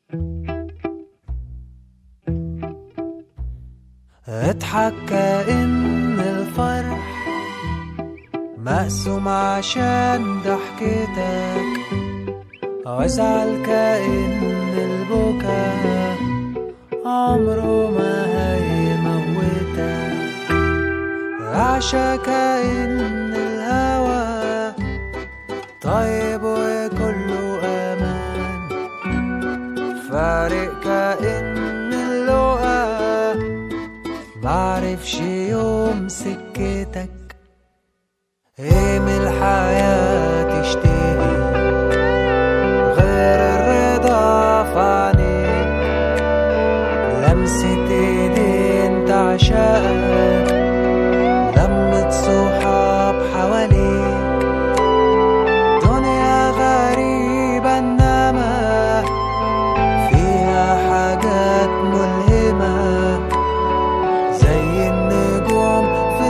اضحك كأن الفرح مقسوم عشان ضحكتك وازعل كأن البكا عمره ما هيموتك عشا كأن الهوى طيب وكله أمان فارق كأن اللقا معرفش يوم سكتك ايه من الحياة تشتهي غير الرضا في عينيك لمسة ايدين تعشقك لمة صحاب حواليك دنيا غريبة انما فيها حاجات ملهمة زي النجوم في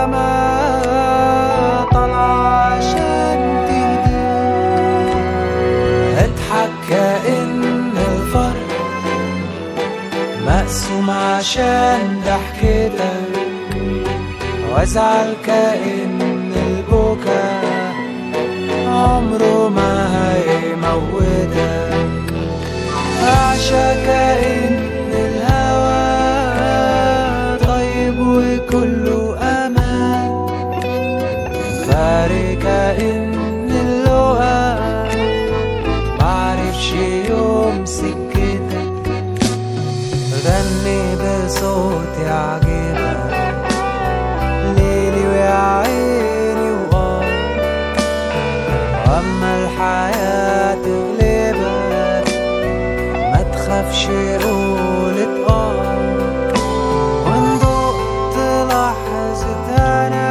السماء طالعة عشان تهديك اضحك كأن الفرح مقسوم عشان ضحكتك وازعل كأن البكا عمره ما هيموتك أعشى كأن الهوى طيب وكله أمان فارق كأن اللقا معرفش يوم سكتك غني بصوت يعجبك ليلي ويا عيني وغار واما الحياة تغلبك ما تخافش قول اتقار وان دقت لحظة انا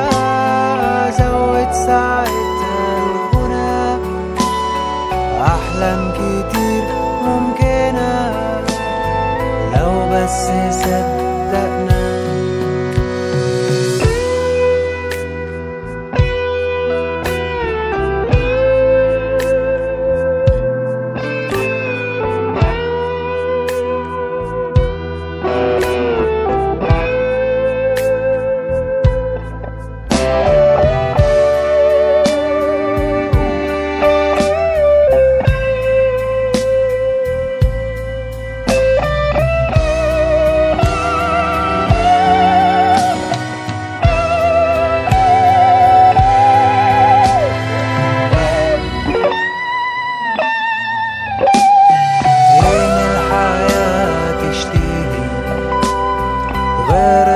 زود ساعتها الغنى احلام كتير ممكنة لو بس صدقنا إن الحياة تشتهي غير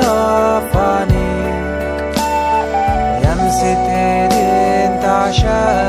الرضا في عينيك لمسة ايدين تعشقك